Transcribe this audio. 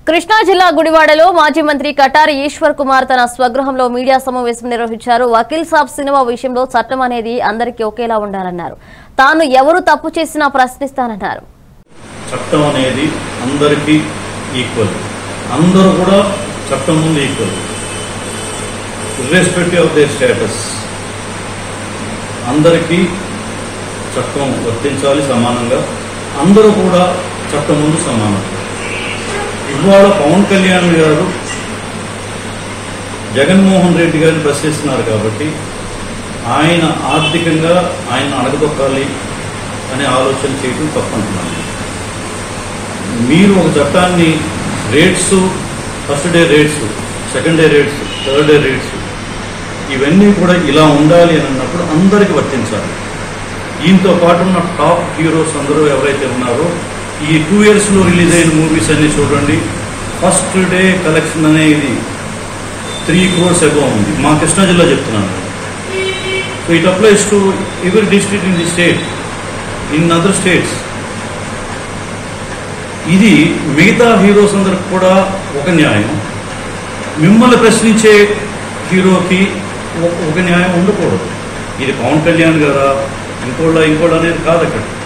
కృష్ణా జిల్లా గుడివాడలో మాజీ మంత్రి కటారి ఈశ్వర్ కుమార్ తన స్వగృహంలో మీడియా సమావేశం నిర్వహించారు వకీల్ సాబ్ సినిమా విషయంలో చట్టం అనేది అందరికీ ఒకేలా ఉండాలన్నారు తాను ఎవరు తప్పు చేసినా ప్రశ్నిస్తానన్నారు చట్టం అనేది అందరికీ ఈక్వల్ అందరూ కూడా చట్టం ముందు equal irrespective of their status అందరికీ చట్టం వర్తించాలి సమానంగా అందరూ కూడా చట్టం ముందు సమానం ఇవాళ పవన్ కళ్యాణ్ గారు జగన్మోహన్ రెడ్డి గారిని ప్రశ్నిస్తున్నారు కాబట్టి ఆయన ఆర్థికంగా ఆయన అడగదొక్కాలి అనే ఆలోచన చేయడం తప్పంటున్నాను మీరు ఒక చట్టాన్ని rates first day rates second day rates third day rates ఇవన్నీ కూడా ఇలా ఉండాలి అని అన్నప్పుడు అందరికి వర్తించాలి దీంతో పాటు ఉన్న టాప్ హీరోస్ అందరూ ఎవరైతే ఉన్నారో ఈ టూ ఇయర్స్లో రిలీజ్ అయిన మూవీస్ అన్ని చూడండి ఫస్ట్ డే కలెక్షన్ అనేది త్రీ క్రోర్స్ ఎగో ఉంది మా కృష్ణా జిల్లా చెప్తున్నాను సో ఇట్ అప్లైస్ టు ఎవరి district in the state in other states ఇది మిగతా హీరోస్ అందరికి కూడా ఒక న్యాయం మిమ్మల్ని ప్రశ్నించే హీరోకి ఒక- ఒక న్యాయం ఉండకూడదు ఇది పవన్ కళ్యాణ్ గారా ఇంకోళ్ళ ఇంకోళ్ళ అనేది కాదు అక్కడ